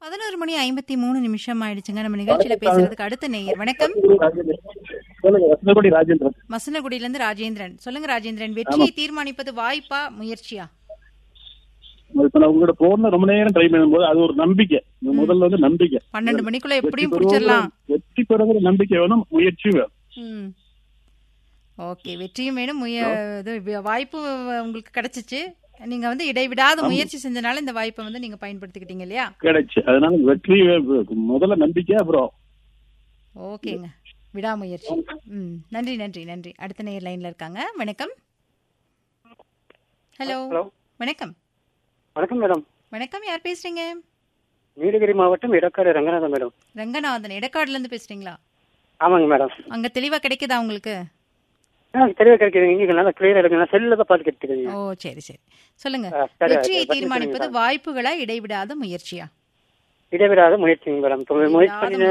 பதினோரு மணி ஐம்பத்தி மூணு நிமிஷம் ஆயிடுச்சுங்க நம்ம நிகழ்ச்சியில பேசுறதுக்கு அடுத்த நேயர் வணக்கம் சொல்லுங்க ரத்னகுடி ராஜேந்திரன் மசனகுடியில இருந்து ராஜேந்திரன் சொல்லுங்க ராஜேந்திரன் வெற்றியை தீர்மானிப்பது வாய்ப்பா முயற்சியா இப்ப நான் உங்களோட போன்ல ரொம்ப நேரம் ட்ரை பண்ணும்போது அது ஒரு நம்பிக்கை முதல்ல வந்து நம்பிக்கை பன்னெண்டு மணிக்குள்ள வெற்றி எப்படியும் பெறுவோங்கிற- பிடிச்சிடலாம் வெற்றி பெறுங்கிற நம்பிக்கை வேணும் முயற்சி வேணும் ம் ஓகே வெற்றியும் வேணும் முய இது வி- வாய்ப்பு உங்களுக்கு கிடைச்சிச்சு நீங்க வந்து இடைவிடாத முயற்சி செஞ்சனால இந்த வாய்ப்பை வந்து நீங்க பயன்படுத்திக்கிட்டீங்க இல்லையா கிடைச்சு அதனால வெற்றி வே- முதல்ல நம்பிக்கை அப்புறம் ஓகேங்க விடாமுயற்சி ம் நன்றி நன்றி நன்றி அடுத்த நேர் லைன்ல இருக்காங்க வணக்கம் ஹலோ ஹலோ வணக்கம் வணக்கம் மேடம் வணக்கம் யார் பேசுறீங்க நீலகிரி மாவட்டம் இடக்காடு ரங்கநாதன் மேடம் ரங்கநாதன் எடக்காடுல இருந்து பேசுறீங்களா ஆமாங்க மேடம் அங்க தெளிவா கிடைக்குதா உங்களுக்கு ஆ தெளிவாக கிடைக்குது இங்கே நல்லா கிளியர் இருக்கு நான் செல்லில் தான் பார்த்து கேட்டுக்கிறீங்க ஓ சரி சரி சொல்லுங்க ஆ, சரி, வெற்றியை சரி, பத்தி தீர்மானிப்பது சொல்லுங்க. வாய்ப்புகளா இடைவிடாத முயற்சியா இடைவிடாத முயற்சிங்க மேடம் இப்போ முயற்சி பண்ணி